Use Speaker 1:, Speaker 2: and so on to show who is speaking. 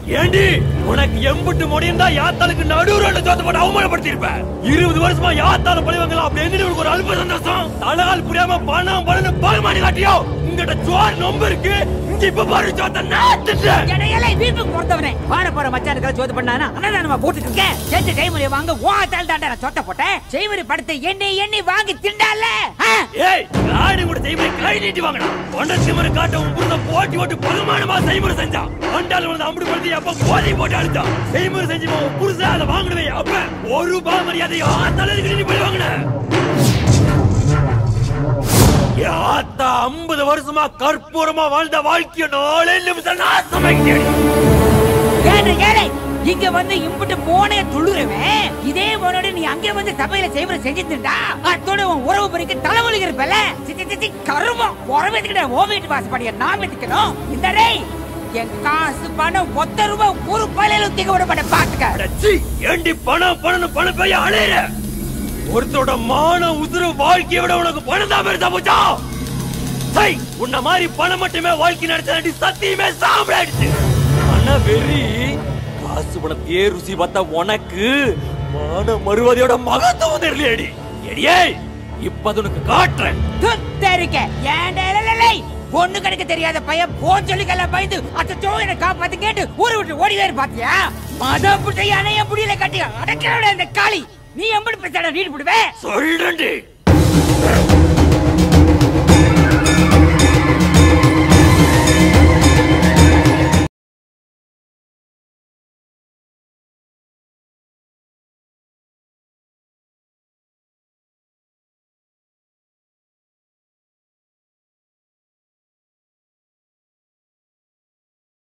Speaker 1: ஏண்டி உனக்கு எம்புட்டு முடியும் தான் யாத்தாளுக்கு நடுவுல சோத்த போட்டு அவமானப்படுத்தி இருப்ப இருபது வருஷமா யாத்தால பழிவாங்கலாம் அப்படி எங்கிட்ட உனக்கு ஒரு அல்ப சந்தோஷம் தலகால் புரியாம பணம் பணம் பகமானி காட்டியோ உங்ககிட்ட சோறு நொம்பு இருக்கு இங்க இப்ப பாரு சோத்த நாட்டுட்டேன்
Speaker 2: இடையில வீட்டுக்கு பொறுத்தவனே வாழ போற மச்சானுக்கு சோத்து பண்ணானா அண்ணன் நம்ம போட்டுட்டு இருக்கேன் சேர்த்து செய்முறை வாங்க ஓத்தால் தாண்டா நான் சொத்த போட்டேன் செய்முறை படத்தை எண்ணி எண்ணி வாங்கி திண்டால
Speaker 1: ஏய் காடி கூட செய்முறை கை நீட்டி வாங்கடா ஒன்றை சிமரை காட்ட உன் புருஷ போட்டி போட்டு பகுமானமா செய்முறை செஞ்சான் கொண்டால வந்து அம்படி படுத்தி அப்ப போதை போட்டு அடிச்சான் செய்முறை செஞ்சு உன் புருஷன் அதை வாங்கினவே அப்ப ஒரு ரூபாய் மரியாதையா தலைக்கு நீ போய் வாங்கின யாத்தா ஐம்பது வருஷமா கற்பூரமா வாழ்ந்த வாழ்க்கைய நாளே நிமிஷம் நாசமாக்கிட்டேன்
Speaker 2: ஏழை ஏழை இங்க வந்து இம்புட்டு போனே துளுருவேன் இதே போனோட நீ அங்கே வந்து சபையில செய்முறை செஞ்சிருந்தா அத்தோட உன் உறவு பறிக்க தலைவலி இருப்பல சித்தி சித்தி கருமம் உறவு ஓ வீட்டு வாசப்படிய நான் வெட்டிக்கணும் இந்த ரேய் என் காசு பணம் ஒத்த ரூபாய் ஒரு பழையில திக விட மாட்டேன் பாத்துக்க
Speaker 1: அடச்சி ஏண்டி பணம் பணம் பணம் போய் அலையிற ஒருத்தரோட மான உசுறு வாழ்க்கையை விட உனக்கு பணம் தான் பெருசா போச்சா சை உன்ன மாதிரி பணம் மட்டுமே வாழ்க்கை நடத்த சத்தியமே சாம்பிடாயிடுச்சு ஆனா வெறி காசு பணத்தையே ருசி பார்த்தா உனக்கு மான மறுவதையோட மகத்துவம் தெரியலையடி எடியே இப்ப அது உனக்கு காட்டுறேன்
Speaker 2: துத்தரிக்க ஏண்டே பொண்ணு கணக்கு தெரியாத பையன் போன் சொல்லிக்கெல்லாம் பயந்து அச்சோ என்ன காப்பாத்து கேட்டு ஊரை விட்டு ஓடி வேறு பாத்தியா மத புட்டை அணைய முடியல கட்டி அடக்கிறோட இந்த காளி நீ எம்படி பேசாட நீடு விடுவே
Speaker 1: சொல்றேன்டி